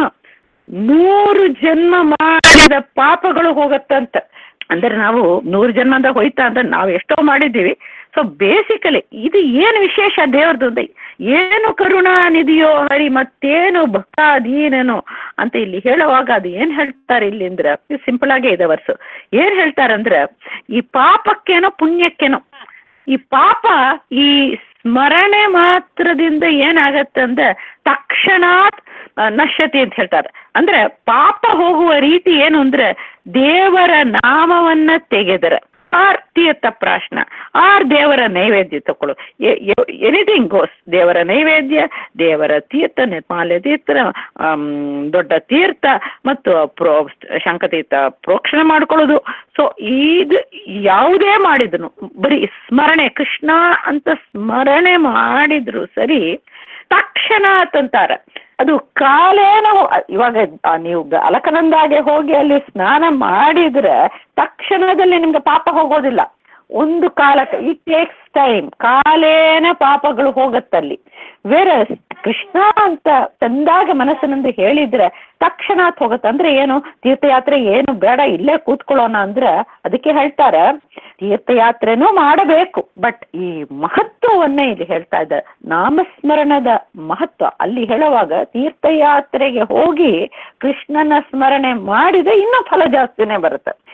ನೂರು ಜನ್ಮ ಮಾಡಿದ ಪಾಪಗಳು ಹೋಗತ್ತಂತ ಅಂದ್ರೆ ನಾವು ನೂರು ಜನ್ಮದ ಹೋಯ್ತಾ ಅಂದ್ರೆ ನಾವು ಎಷ್ಟೋ ಮಾಡಿದ್ದೀವಿ ಸೊ ಬೇಸಿಕಲಿ ಇದು ಏನು ವಿಶೇಷ ದೇವ್ರದ್ದು ಅಂತ ಏನು ಕರುಣಾನಿಧಿಯೋ ಹರಿ ಮತ್ತೇನು ಭಕ್ತಾಧೀನನು ಅಂತ ಇಲ್ಲಿ ಹೇಳುವಾಗ ಅದು ಏನ್ ಹೇಳ್ತಾರೆ ಇಲ್ಲಿ ಅಂದ್ರೆ ಸಿಂಪಲ್ ಆಗೇ ಇದೆ ವರ್ಸು ಏನ್ ಹೇಳ್ತಾರಂದ್ರೆ ಈ ಪಾಪಕ್ಕೇನೋ ಪುಣ್ಯಕ್ಕೇನೋ ಈ ಪಾಪ ಈ ಸ್ಮರಣೆ ಮಾತ್ರದಿಂದ ಏನಾಗತ್ತೆ ಅಂದ್ರೆ ತಕ್ಷಣಾತ್ ನಶ್ಯತಿ ಅಂತ ಹೇಳ್ತಾರೆ ಅಂದ್ರೆ ಪಾಪ ಹೋಗುವ ರೀತಿ ಏನು ಅಂದ್ರೆ ದೇವರ ನಾಮವನ್ನ ತೆಗೆದರೆ ಆರ್ ತೀರ್ಥ ಪ್ರಾಶ್ನ ಆರ್ ದೇವರ ನೈವೇದ್ಯ ತಕೊಳ್ಳು ಎನಿಥಿಂಗ್ ಗೋಸ್ ದೇವರ ನೈವೇದ್ಯ ದೇವರ ತೀರ್ಥ ನಿರ್ಮಾಲ್ಯ ತೀರ್ಥ ದೊಡ್ಡ ತೀರ್ಥ ಮತ್ತು ಪ್ರೋ ಶಂಕತೀರ್ಥ ಪ್ರೋಕ್ಷಣೆ ಮಾಡ್ಕೊಳ್ಳೋದು ಸೊ ಇದು ಯಾವುದೇ ಮಾಡಿದನು ಬರೀ ಸ್ಮರಣೆ ಕೃಷ್ಣ ಅಂತ ಸ್ಮರಣೆ ಮಾಡಿದ್ರು ಸರಿ ತಕ್ಷಣ ಅಂತಂತಾರ ಅದು ಕಾಲೇನ ಇವಾಗ ನೀವು ಅಲಕನಂದಾಗೆ ಹೋಗಿ ಅಲ್ಲಿ ಸ್ನಾನ ಮಾಡಿದ್ರೆ ತಕ್ಷಣದಲ್ಲಿ ನಿಮ್ಗೆ ಪಾಪ ಹೋಗೋದಿಲ್ಲ ಒಂದು ಕಾಲಕ್ಕೆ ಇಟ್ ಟೇಕ್ಸ್ ಟೈಮ್ ಕಾಲೇನ ಪಾಪಗಳು ಹೋಗತ್ತಲ್ಲಿ ಬೇರೆ ಕೃಷ್ಣ ಅಂತ ತಂದಾಗ ಮನಸ್ಸಿನಿಂದ ಹೇಳಿದ್ರೆ ತಕ್ಷಣ ಹೋಗುತ್ತೆ ಅಂದ್ರೆ ಏನು ತೀರ್ಥಯಾತ್ರೆ ಏನು ಬೇಡ ಇಲ್ಲೇ ಕೂತ್ಕೊಳ್ಳೋಣ ಅಂದ್ರೆ ಅದಕ್ಕೆ ಹೇಳ್ತಾರೆ ತೀರ್ಥಯಾತ್ರೆನೂ ಮಾಡಬೇಕು ಬಟ್ ಈ ಮಹತ್ವವನ್ನೇ ಇಲ್ಲಿ ಹೇಳ್ತಾ ಇದ್ದಾರೆ ನಾಮಸ್ಮರಣದ ಮಹತ್ವ ಅಲ್ಲಿ ಹೇಳುವಾಗ ತೀರ್ಥಯಾತ್ರೆಗೆ ಹೋಗಿ ಕೃಷ್ಣನ ಸ್ಮರಣೆ ಮಾಡಿದ್ರೆ ಇನ್ನೂ ಫಲ ಜಾಸ್ತಿನೇ ಬರುತ್ತೆ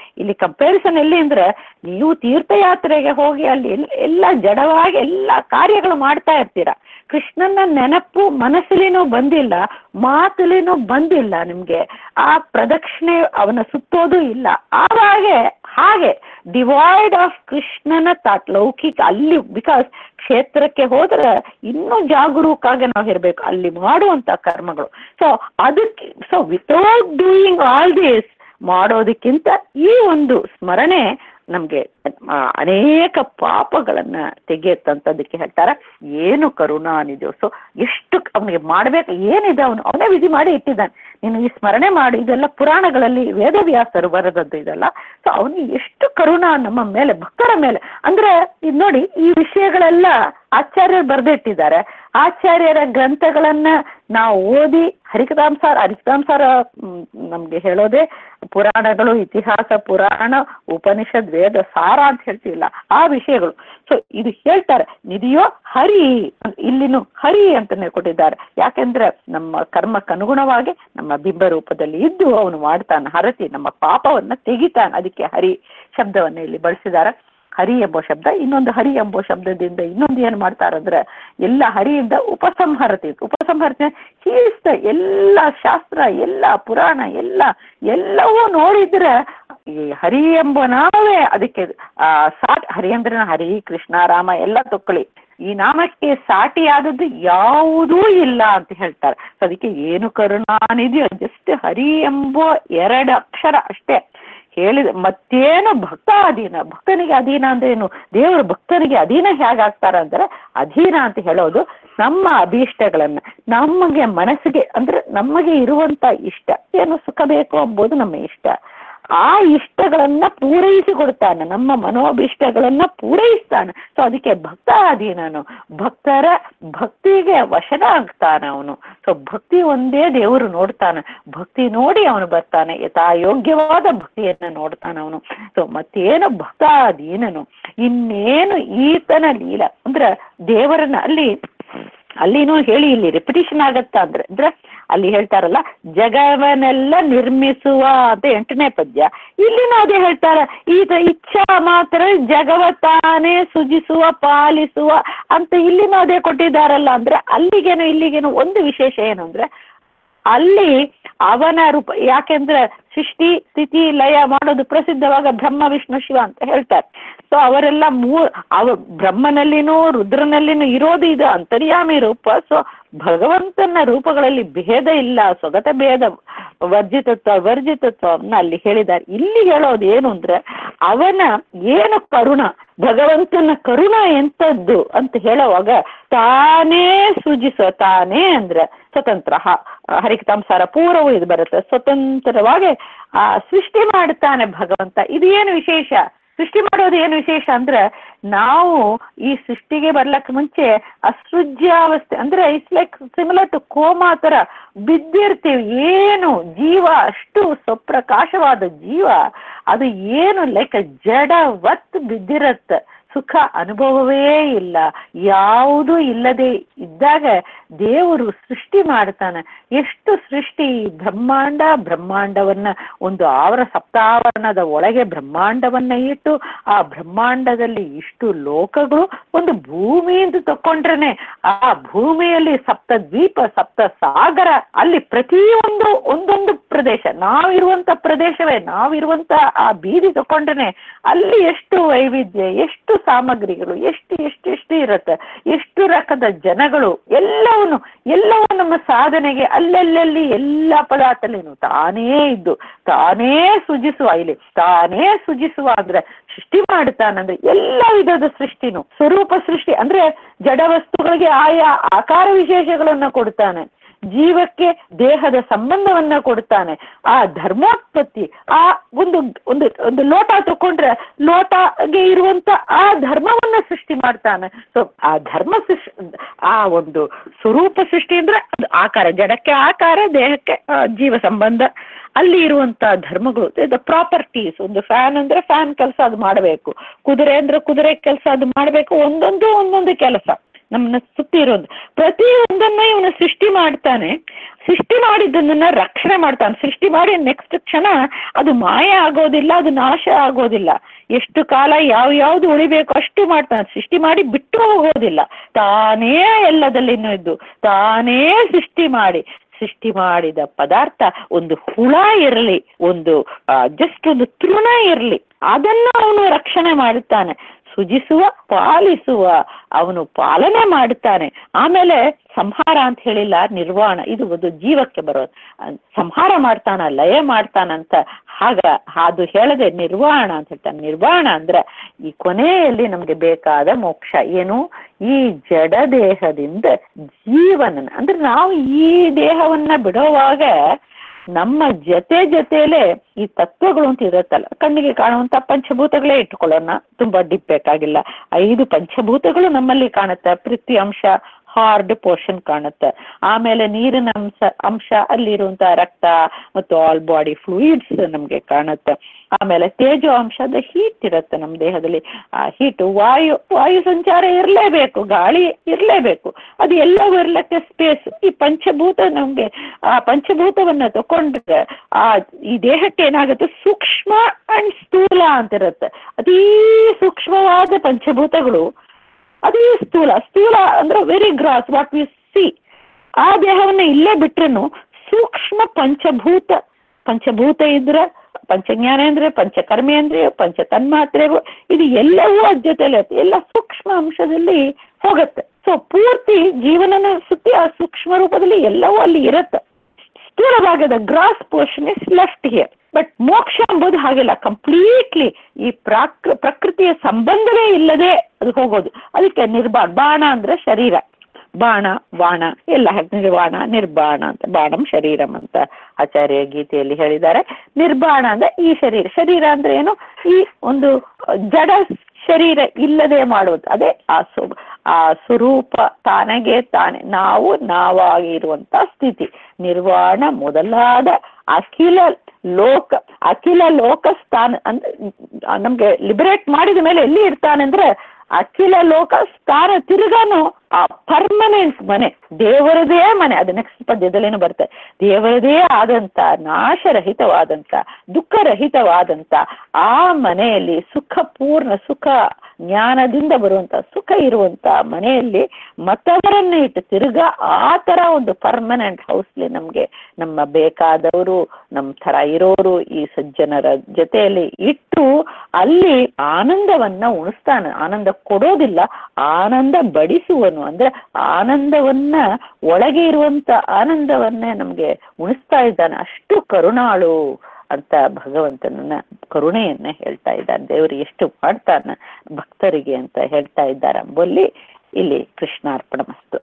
ಇಲ್ಲಿ ಕಂಪ್ಯಾರಿಸನ್ ಎಲ್ಲಿ ಅಂದ್ರೆ ನೀವು ತೀರ್ಥಯಾತ್ರೆಗೆ ಹೋಗಿ ಅಲ್ಲಿ ಎಲ್- ಎಲ್ಲ ಜಡವಾಗಿ ಎಲ್ಲ ಕಾರ್ಯಗಳು ಮಾಡ್ತಾ ಇರ್ತೀರ ಕೃಷ್ಣನ ನೆನಪು ಮನಸ್ಸಲ್ಲಿನೂ ಬಂದಿಲ್ಲ ಮಾತಲ್ಲಿನೂ ಬಂದಿಲ್ಲ ನಿಮ್ಗೆ ಆ ಪ್ರದಕ್ಷಿಣೆ ಅವನ ಸುತ್ತೋದು ಇಲ್ಲ ಆವಾಗೆ ಹಾಗೆ ಡಿವೈಡ್ ಆಫ್ ಕೃಷ್ಣನ ತಾಟ್ ಲೌಕಿಕ ಅಲ್ಲಿ ಬಿಕಾಸ್ ಕ್ಷೇತ್ರಕ್ಕೆ ಹೋದ್ರೆ ಇನ್ನೂ ಜಾಗರೂಕಾಗಿ ನಾವು ಇರಬೇಕು ಅಲ್ಲಿ ಮಾಡುವಂತ ಕರ್ಮಗಳು ಸೊ ಅದಕ್ಕೆ so without doing all this ಮಾಡೋದಕ್ಕಿಂತ ಈ ಒಂದು ಸ್ಮರಣೆ ನಮ್ಗೆ ಆ, ಅನೇಕ ಪಾಪಗಳನ್ನ ತೆಗೆಯುತ್ತಂತದಕ್ಕೆ ಹೇಳ್ತಾರೆ ಏನು ಕರುಣಾನಿದೆ ಸೊ ಎಷ್ಟು ಅವನಿಗೆ ಮಾಡ್ಬೇಕು ಏನಿದೆ ಅವನು ಅವನೇ ವಿಧಿ ಮಾಡಿ ಇಟ್ಟಿದ್ದಾನೆ ನೀನು ಈ ಸ್ಮರಣೆ ಮಾಡಿ ಇದೆಲ್ಲ ಪುರಾಣಗಳಲ್ಲಿ ವೇದವ್ಯಾಸರು ಬರೆದದ್ದು ಇದೆಲ್ಲ ಸೊ ಅವನಿಗೆ ಎಷ್ಟು ಕರುಣಾ ನಮ್ಮ ಮೇಲೆ ಭಕ್ತರ ಮೇಲೆ ಅಂದ್ರೆ ಇದು ನೋಡಿ ಈ ವಿಷಯಗಳೆಲ್ಲ ಆಚಾರ್ಯರು ಬರೆದಿಟ್ಟಿದ್ದಾರೆ ಆಚಾರ್ಯರ ಗ್ರಂಥಗಳನ್ನ ನಾವು ಓದಿ ಹರಿಕತಾಂಸಾರ ಹರಿಕತಾಂಸಾರ ಮ್, ನಮ್ಗೆ ಹೇಳೋದೇ ಪುರಾಣಗಳು ಇತಿಹಾಸ ಪುರಾಣ ಉಪನಿಷದ್ ವೇದ ಸಾರ ಅಂತ ಹೇಳ್ತೀವಿಲ್ಲ ಆ ವಿಷಯಗಳು ಸೊ ಇದು ಹೇಳ್ತಾರೆ ನಿಧಿಯೋ ಹರಿ ಇಲ್ಲಿನೂ ಹರಿ ಅಂತಾನೆ ಕೊಟ್ಟಿದ್ದಾರೆ ಯಾಕೆಂದ್ರೆ ನಮ್ಮ ಕರ್ಮಕ್ಕನುಗುಣವಾಗಿ ನಮ್ಮ ಬಿಂಬ ರೂಪದಲ್ಲಿ ಇದ್ದು ಅವನು ಮಾಡ್ತಾನೆ ಹರತಿ ನಮ್ಮ ಪಾಪವನ್ನ ತೆಗಿತಾನೆ ಅದಕ್ಕೆ ಹರಿ ಶಬ್ದವನ್ನ ಇಲ್ಲಿ ಬಳಸಿದ್ದಾರೆ ಹರಿ ಎಂಬ ಶಬ್ದ ಇನ್ನೊಂದು ಹರಿ ಎಂಬ ಶಬ್ದದಿಂದ ಇನ್ನೊಂದು ಏನ್ ಮಾಡ್ತಾರಂದ್ರೆ ಎಲ್ಲ ಹರಿಯಿಂದ ಉಪಸಂಹರತಿ ಉಪಸಂಹರತಿ ಹೀಸ್ ಎಲ್ಲ ಶಾಸ್ತ್ರ ಎಲ್ಲ ಪುರಾಣ ಎಲ್ಲ ಎಲ್ಲವೂ ನೋಡಿದ್ರೆ ಈ ಹರಿ ಎಂಬ ನಾಮವೇ ಅದಕ್ಕೆ ಆ ಸಾಟ್ ಹರಿ ಅಂದ್ರೆ ಹರಿ ಕೃಷ್ಣ ರಾಮ ಎಲ್ಲ ತೊಕ್ಕಳಿ ಈ ನಾಮಕ್ಕೆ ಸಾಟಿಯಾದದ್ದು ಯಾವುದೂ ಇಲ್ಲ ಅಂತ ಹೇಳ್ತಾರೆ ಸೊ ಅದಕ್ಕೆ ಏನು ಕರುಣಾನಿದೆಯೋ ಜಸ್ಟ್ ಹರಿ ಎಂಬ ಎರಡು ಅಕ್ಷರ ಅಷ್ಟೇ ಹೇಳಿದ ಮತ್ತೇನು ಭಕ್ತ ಅಧೀನ ಭಕ್ತನಿಗೆ ಅಧೀನ ಅಂದ್ರೆ ಏನು ದೇವರು ಭಕ್ತನಿಗೆ ಅಧೀನ ಹೇಗಾಗ್ತಾರ ಅಂದ್ರೆ ಅಧೀನ ಅಂತ ಹೇಳೋದು ನಮ್ಮ ಅಭೀಷ್ಟಗಳನ್ನ ನಮಗೆ ಮನಸ್ಸಿಗೆ ಅಂದ್ರೆ ನಮಗೆ ಇರುವಂತ ಇಷ್ಟ ಏನು ಸುಖ ಬೇಕು ಎಂಬುದು ನಮ್ಮ ಇಷ್ಟ ಆ ಇಷ್ಟಗಳನ್ನ ಪೂರೈಸಿ ಕೊಡ್ತಾನೆ ನಮ್ಮ ಮನೋಭೀಷ್ಟಗಳನ್ನ ಪೂರೈಸ್ತಾನೆ ಸೊ ಅದಕ್ಕೆ ಭಕ್ತ ಅಧೀನನು ಭಕ್ತರ ಭಕ್ತಿಗೆ ವಶನ ಆಗ್ತಾನೆ ಅವನು ಸೊ ಭಕ್ತಿ ಒಂದೇ ದೇವರು ನೋಡ್ತಾನೆ ಭಕ್ತಿ ನೋಡಿ ಅವನು ಬರ್ತಾನೆ ಯಥಾ ಯೋಗ್ಯವಾದ ಭಕ್ತಿಯನ್ನ ನೋಡ್ತಾನೆ ಅವನು ಸೊ ಮತ್ತೇನು ಭಕ್ತ ಅಧೀನನು ಇನ್ನೇನು ಈತನ ಲೀಲ ಅಂದ್ರೆ ದೇವರನ್ನ ಅಲ್ಲಿ ಅಲ್ಲಿನೂ ಹೇಳಿ ಇಲ್ಲಿ ರಿಪಿಟೇಷನ್ ಆಗತ್ತ ಅಂದ್ರೆ ಅಂದ್ರೆ ಅಲ್ಲಿ ಹೇಳ್ತಾರಲ್ಲ ಜಗವನ್ನೆಲ್ಲ ನಿರ್ಮಿಸುವ ಅಂತ ಎಂಟನೇ ಪದ್ಯ ಇಲ್ಲಿನೂ ಅದೇ ಹೇಳ್ತಾರ ಈತ ಇಚ್ಛಾ ಮಾತ್ರ ಜಗವ ತಾನೇ ಸೃಜಿಸುವ ಪಾಲಿಸುವ ಅಂತ ಇಲ್ಲಿನೂ ಅದೇ ಕೊಟ್ಟಿದ್ದಾರಲ್ಲ ಅಂದ್ರೆ ಅಲ್ಲಿಗೇನು ಇಲ್ಲಿಗೇನು ಒಂದು ವಿಶೇಷ ಏನು ಅಂದ್ರೆ ಅಲ್ಲಿ ಅವನ ರೂಪ ಯಾಕೆಂದ್ರೆ ಸೃಷ್ಟಿ ಸ್ಥಿತಿ ಲಯ ಮಾಡೋದು ಪ್ರಸಿದ್ಧವಾಗ ಬ್ರಹ್ಮ ವಿಷ್ಣು ಶಿವ ಅಂತ ಹೇಳ್ತಾರೆ ಸೊ ಅವರೆಲ್ಲ ಮೂ ಅವ ಬ್ರಹ್ಮನಲ್ಲಿನೂ ರುದ್ರನಲ್ಲಿನೂ ಇರೋದು ಇದು ಅಂತರ್ಯಾಮಿ ರೂಪ ಸೊ ಭಗವಂತನ ರೂಪಗಳಲ್ಲಿ ಭೇದ ಇಲ್ಲ ಸ್ವಗತ ಭೇದ ವರ್ಜಿತತ್ವ ವರ್ಜಿತತ್ವವನ್ನ ಅಲ್ಲಿ ಹೇಳಿದ್ದಾರೆ ಇಲ್ಲಿ ಹೇಳೋದು ಏನು ಅಂದ್ರೆ ಅವನ ಏನು ಕರುಣ ಭಗವಂತನ ಕರುಣ ಎಂತದ್ದು ಅಂತ ಹೇಳುವಾಗ ತಾನೇ ಸೃಜಿಸುವ ತಾನೇ ಅಂದ್ರೆ ಸ್ವತಂತ್ರ ಹರಿಕತಾಂಸಾರ ಪೂರ್ವವು ಇದು ಬರುತ್ತೆ ಸ್ವತಂತ್ರವಾಗಿ ಆ ಸೃಷ್ಟಿ ಮಾಡ್ತಾನೆ ಭಗವಂತ ಇದು ಏನು ವಿಶೇಷ ಸೃಷ್ಟಿ ಮಾಡೋದು ಏನು ವಿಶೇಷ ಅಂದ್ರೆ ನಾವು ಈ ಸೃಷ್ಟಿಗೆ ಬರ್ಲಕ್ಕೆ ಮುಂಚೆ ಅಸೃಜ್ಯಾವಸ್ಥೆ ಅಂದ್ರೆ it's like similar to coma ತರ ಬಿದ್ದಿರ್ತೀವಿ ಏನು ಜೀವ ಅಷ್ಟು ಸ್ವಪ್ರಕಾಶವಾದ ಜೀವ ಅದು ಏನು ಲೈಕ್ ಜಡವತ್ ಬಿದ್ದಿರತ್ತೆ ಸುಖ ಅನುಭವವೇ ಇಲ್ಲ ಯಾವುದೂ ಇಲ್ಲದೆ ಇದ್ದಾಗ ದೇವರು ಸೃಷ್ಟಿ ಮಾಡ್ತಾನೆ ಎಷ್ಟು ಸೃಷ್ಟಿ ಬ್ರಹ್ಮಾಂಡ ಬ್ರಹ್ಮಾಂಡವನ್ನ ಒಂದು ಆವರ ಸಪ್ತಾವರಣದ ಒಳಗೆ ಬ್ರಹ್ಮಾಂಡವನ್ನ ಇಟ್ಟು ಆ ಬ್ರಹ್ಮಾಂಡದಲ್ಲಿ ಇಷ್ಟು ಲೋಕಗಳು ಒಂದು ಭೂಮಿ ಅಂತ ತಕೊಂಡ್ರೇನೆ ಆ ಭೂಮಿಯಲ್ಲಿ ಸಪ್ತ ದ್ವೀಪ ಸಪ್ತ ಸಾಗರ ಅಲ್ಲಿ ಪ್ರತಿಯೊಂದು ಒಂದೊಂದು ಪ್ರದೇಶ ನಾವಿರುವಂತ ಪ್ರದೇಶವೇ ನಾವಿರುವಂತ ಆ ಬೀದಿ ತಕೊಂಡ್ರೇನೆ ಅಲ್ಲಿ ಎಷ್ಟು ವೈವಿಧ್ಯ ಎಷ್ಟು ಸಾಮಗ್ರಿಗಳು ಎಷ್ಟು ಎಷ್ಟು ಎಷ್ಟು ಇರುತ್ತೆ ಎಷ್ಟು ರಕದ ಜನಗಳು ಎಲ್ಲವನ್ನು ಎಲ್ಲವೂ ನಮ್ಮ ಸಾಧನೆಗೆ ಅಲ್ಲಲ್ಲಿ ಎಲ್ಲ ಪದಾರ್ಥಲೇನು ತಾನೇ ಇದ್ದು ತಾನೇ ಸೃಜಿಸುವ ಇಲ್ಲಿ ತಾನೇ ಸೃಜಿಸುವ ಅಂದ್ರೆ ಸೃಷ್ಟಿ ಮಾಡ್ತಾನಂದ್ರೆ ಎಲ್ಲ ವಿಧದ ಸೃಷ್ಟಿನು ಸ್ವರೂಪ ಸೃಷ್ಟಿ ಅಂದ್ರೆ ಜಡ ವಸ್ತುಗಳಿಗೆ ಆಯಾ ಆಕಾರ ವಿಶೇಷಗಳನ್ನ ಕೊಡ್ತಾನೆ ಜೀವಕ್ಕೆ ದೇಹದ ಸಂಬಂಧವನ್ನ ಕೊಡ್ತಾನೆ ಆ ಧರ್ಮೋತ್ಪತ್ತಿ ಆ ಒಂದು ಒಂದು ಒಂದು ಲೋಟ ತಕೊಂಡ್ರೆ ಲೋಟಗೆ ಇರುವಂತ ಆ ಧರ್ಮವನ್ನ ಸೃಷ್ಟಿ ಮಾಡ್ತಾನೆ ಸೊ ಆ ಧರ್ಮ ಸೃಷ್ಟಿ ಆ ಒಂದು ಸ್ವರೂಪ ಸೃಷ್ಟಿ ಅಂದ್ರೆ ಅದು ಆಕಾರ ಜಡಕ್ಕೆ ಆಕಾರ ದೇಹಕ್ಕೆ ಆ, ಜೀವ ಸಂಬಂಧ ಅಲ್ಲಿ ಇರುವಂತ ಧರ್ಮಗಳು ದ ಪ್ರಾಪರ್ಟೀಸ್ ಒಂದು ಫ್ಯಾನ್ ಅಂದ್ರೆ ಫ್ಯಾನ್ ಕೆಲಸ ಅದು ಮಾಡಬೇಕು ಕುದುರೆ ಅಂದ್ರೆ ಕುದುರೆ ಕೆಲಸ ಅದು ಮಾಡಬೇಕು ಒಂದೊಂದು ಒಂದೊಂದು ಕೆಲಸ ನಮ್ಮನ್ನ ಸುತ್ತಿ ಇರೋದು ಪ್ರತಿಯೊಂದನ್ನ ಇವನು ಸೃಷ್ಟಿ ಮಾಡ್ತಾನೆ ಸೃಷ್ಟಿ ಮಾಡಿದ್ದನ್ನ ರಕ್ಷಣೆ ಮಾಡ್ತಾನೆ ಸೃಷ್ಟಿ ಮಾಡಿ ನೆಕ್ಸ್ಟ್ ಕ್ಷಣ ಅದು ಮಾಯ ಆಗೋದಿಲ್ಲ ಅದು ನಾಶ ಆಗೋದಿಲ್ಲ ಎಷ್ಟು ಕಾಲ ಯಾವ ಯಾವ್ದು ಉಳಿಬೇಕು ಅಷ್ಟು ಮಾಡ್ತಾನೆ ಸೃಷ್ಟಿ ಮಾಡಿ ಬಿಟ್ಟು ಹೋಗೋದಿಲ್ಲ ತಾನೇ ಎಲ್ಲದಲ್ಲಿನೂ ಇದ್ದು ತಾನೇ ಸೃಷ್ಟಿ ಮಾಡಿ ಸೃಷ್ಟಿ ಮಾಡಿದ ಪದಾರ್ಥ ಒಂದು ಹುಳ ಇರಲಿ ಒಂದು ಜಸ್ಟ್ ಒಂದು ತೃಣ ಇರಲಿ ಅದನ್ನ ಅವನು ರಕ್ಷಣೆ ಮಾಡುತ್ತಾನೆ ಸುಜಿಸುವ ಪಾಲಿಸುವ ಅವನು ಪಾಲನೆ ಮಾಡುತ್ತಾನೆ ಆಮೇಲೆ ಸಂಹಾರ ಅಂತ ಹೇಳಿಲ್ಲ ನಿರ್ವಾಣ ಇದು ಒಂದು ಜೀವಕ್ಕೆ ಬರೋದು ಸಂಹಾರ ಮಾಡ್ತಾನ ಲಯ ಮಾಡ್ತಾನಂತ ಹಾಗ ಅದು ಹೇಳದೆ ನಿರ್ವಾಣ ಅಂತ ಹೇಳ್ತಾನೆ ನಿರ್ವಾಣ ಅಂದ್ರೆ ಈ ಕೊನೆಯಲ್ಲಿ ನಮ್ಗೆ ಬೇಕಾದ ಮೋಕ್ಷ ಏನು ಈ ಜಡ ದೇಹದಿಂದ ಜೀವನ ಅಂದ್ರೆ ನಾವು ಈ ದೇಹವನ್ನ ಬಿಡುವಾಗ ನಮ್ಮ ಜೊತೆ ಜೊತೆಲೆ ಈ ತತ್ವಗಳು ಅಂತ ಇರುತ್ತಲ್ಲ ಕಣ್ಣಿಗೆ ಕಾಣುವಂತ ಪಂಚಭೂತಗಳೇ ಇಟ್ಕೊಳ್ಳೋಣ ತುಂಬಾ ಡಿಪ್ ಬೇಕಾಗಿಲ್ಲ ಐದು ಪಂಚಭೂತಗಳು ನಮ್ಮಲ್ಲಿ ಕಾಣುತ್ತೆ ಪೃಥ್ವಿ ಅಂಶ ಹಾರ್ಡ್ ಪೋರ್ಷನ್ ಕಾಣುತ್ತೆ ಆಮೇಲೆ ನೀರಿನ ಅಂಶ ಅಂಶ ಅಲ್ಲಿರುವಂತ ರಕ್ತ ಮತ್ತು ಆಲ್ ಬಾಡಿ ಫ್ಲೂಯಿಡ್ಸ್ ನಮಗೆ ಕಾಣುತ್ತೆ ಆಮೇಲೆ ತೇಜೋ ಅಂಶದ ಹೀಟ್ ಇರುತ್ತೆ ನಮ್ಮ ದೇಹದಲ್ಲಿ ಆ ಹೀಟು ವಾಯು ವಾಯು ಸಂಚಾರ ಇರಲೇಬೇಕು ಗಾಳಿ ಇರಲೇಬೇಕು ಅದು ಎಲ್ಲವೂ ಇರ್ಲಿಕ್ಕೆ ಸ್ಪೇಸ್ ಈ ಪಂಚಭೂತ ನಮಗೆ ಆ ಪಂಚಭೂತವನ್ನ ತಕೊಂಡ್ರೆ ಆ ಈ ದೇಹಕ್ಕೆ ಏನಾಗುತ್ತೆ ಸೂಕ್ಷ್ಮ ಅಂಡ್ ಸ್ಥೂಲ ಅಂತಿರುತ್ತೆ ಅತೀ ಸೂಕ್ಷ್ಮವಾದ ಪಂಚಭೂತಗಳು ಅದೇ ಸ್ಥೂಲ ಸ್ಥೂಲ ಅಂದ್ರೆ very gross what we see ಆ ದೇಹವನ್ನ ಇಲ್ಲೇ ಬಿಟ್ರು ಸೂಕ್ಷ್ಮ ಪಂಚಭೂತ ಪಂಚಭೂತ ಇದ್ರೆ ಪಂಚಜ್ಞಾನೇಂದ್ರ ಪಂಚಕರ್ಮೇಂದ್ರಿಯ ಪಂಚ ತನ್ಮಾತ್ರೆಗಳು ಇದು ಎಲ್ಲವೂ ಅದ್ ಜೊತೆಲಿ ಎಲ್ಲ ಸೂಕ್ಷ್ಮ ಅಂಶದಲ್ಲಿ ಹೋಗುತ್ತೆ ಸೊ ಪೂರ್ತಿ ಜೀವನನ ಸುತ್ತಿ ಆ ಸೂಕ್ಷ್ಮ ರೂಪದಲ್ಲಿ ಎಲ್ಲವೂ ಅಲ್ಲಿ ಇರುತ್ತೆ ಸ್ಥೂಲ ಭಾಗದ gross portion is left here but ಮೋಕ್ಷ ಎಂಬುದು ಹಾಗಿಲ್ಲ ಕಂಪ್ಲೀಟ್ಲಿ ಈ ಪ್ರಾಕೃ ಪ್ರಕೃತಿಯ ಸಂಬಂಧವೇ ಇಲ್ಲದೆ ಅದು ಹೋಗೋದು ಅದಕ್ಕೆ ನಿರ್ಬಾಣ ಬಾಣ ಅಂದ್ರೆ ಶರೀರ ಬಾಣ ಬಾಣ ಎಲ್ಲ ನಿರ್ವಾಣ ನಿರ್ಬಾಣ ಅಂತ ಬಾಣಂ ಶರೀರಂ ಅಂತ ಆಚಾರ್ಯ ಗೀತೆಯಲ್ಲಿ ಹೇಳಿದ್ದಾರೆ ನಿರ್ಬಾಣ ಅಂದ್ರೆ ಈ ಶರೀರ ಶರೀರ ಅಂದ್ರೆ ಏನು ಈ ಒಂದು ಜಡ ಶರೀರ ಇಲ್ಲದೆ ಮಾಡುವುದು ಅದೇ ಆ ಸು ಆ ಸ್ವರೂಪ ತಾನೆಗೆ ತಾನೆ ನಾವು ನಾವಾಗಿರುವಂತ ಸ್ಥಿತಿ ನಿರ್ವಾಣ ಮೊದಲಾದ ಅಖಿಲ ಲೋಕ ಅಖಿಲ ಲೋಕ ಸ್ಥಾನ ಅಂದ್ರೆ ನಮ್ಗೆ ಲಿಬರೇಟ್ ಮಾಡಿದ ಮೇಲೆ ಎಲ್ಲಿ ಇರ್ತಾನೆ ಅಂದ್ರೆ ಅಖಿಲ ಲೋಕ ಸ್ಥಾನ ತಿರುಗಾನು ಆ ಪರ್ಮನೆಂಟ್ ಮನೆ ದೇವರದೇ ಮನೆ ಅದು ನೆಕ್ಸ್ಟ್ ಪದ್ಯದಲ್ಲೇನು ಬರುತ್ತೆ ದೇವರದೇ ಆದಂತ ನಾಶರಹಿತವಾದಂತ ದುಃಖರಹಿತವಾದಂತ ಆ ಮನೆಯಲ್ಲಿ ಸುಖ ಪೂರ್ಣ ಸುಖ ಜ್ಞಾನದಿಂದ ಬರುವಂತ ಸುಖ ಇರುವಂತ ಮನೆಯಲ್ಲಿ ಮತ್ತವರನ್ನ ಇಟ್ಟು ತಿರ್ಗಾ ಆ ತರ ಒಂದು ಪರ್ಮನೆಂಟ್ ಹೌಸ್ಲಿ ನಮ್ಗೆ ನಮ್ಮ ಬೇಕಾದವರು ನಮ್ಮ ತರ ಇರೋರು ಈ ಸಜ್ಜನರ ಜೊತೆಯಲ್ಲಿ ಇಟ್ಟು ಅಲ್ಲಿ ಆನಂದವನ್ನ ಉಣಿಸ್ತಾನೆ ಆನಂದ ಕೊಡೋದಿಲ್ಲ ಆನಂದ ಬಡಿಸುವನು ಅಂದ್ರೆ ಆನಂದವನ್ನ ಒಳಗೆ ಇರುವಂತ ಆನಂದವನ್ನೇ ನಮ್ಗೆ ಉಣಿಸ್ತಾ ಇದ್ದಾನೆ ಅಷ್ಟು ಕರುಣಾಳು ಅಂತ ಭಗವಂತನನ್ನ ಕರುಣೆಯನ್ನ ಹೇಳ್ತಾ ಇದ್ದಾನೆ ದೇವರು ಎಷ್ಟು ಮಾಡ್ತಾನ ಭಕ್ತರಿಗೆ ಅಂತ ಹೇಳ್ತಾ ಇದ್ದಾರೆ ಅಂಬಲ್ಲಿ ಇಲ್ಲಿ ಕೃಷ್ಣಾರ್ಪಣ ಮಸ್ತು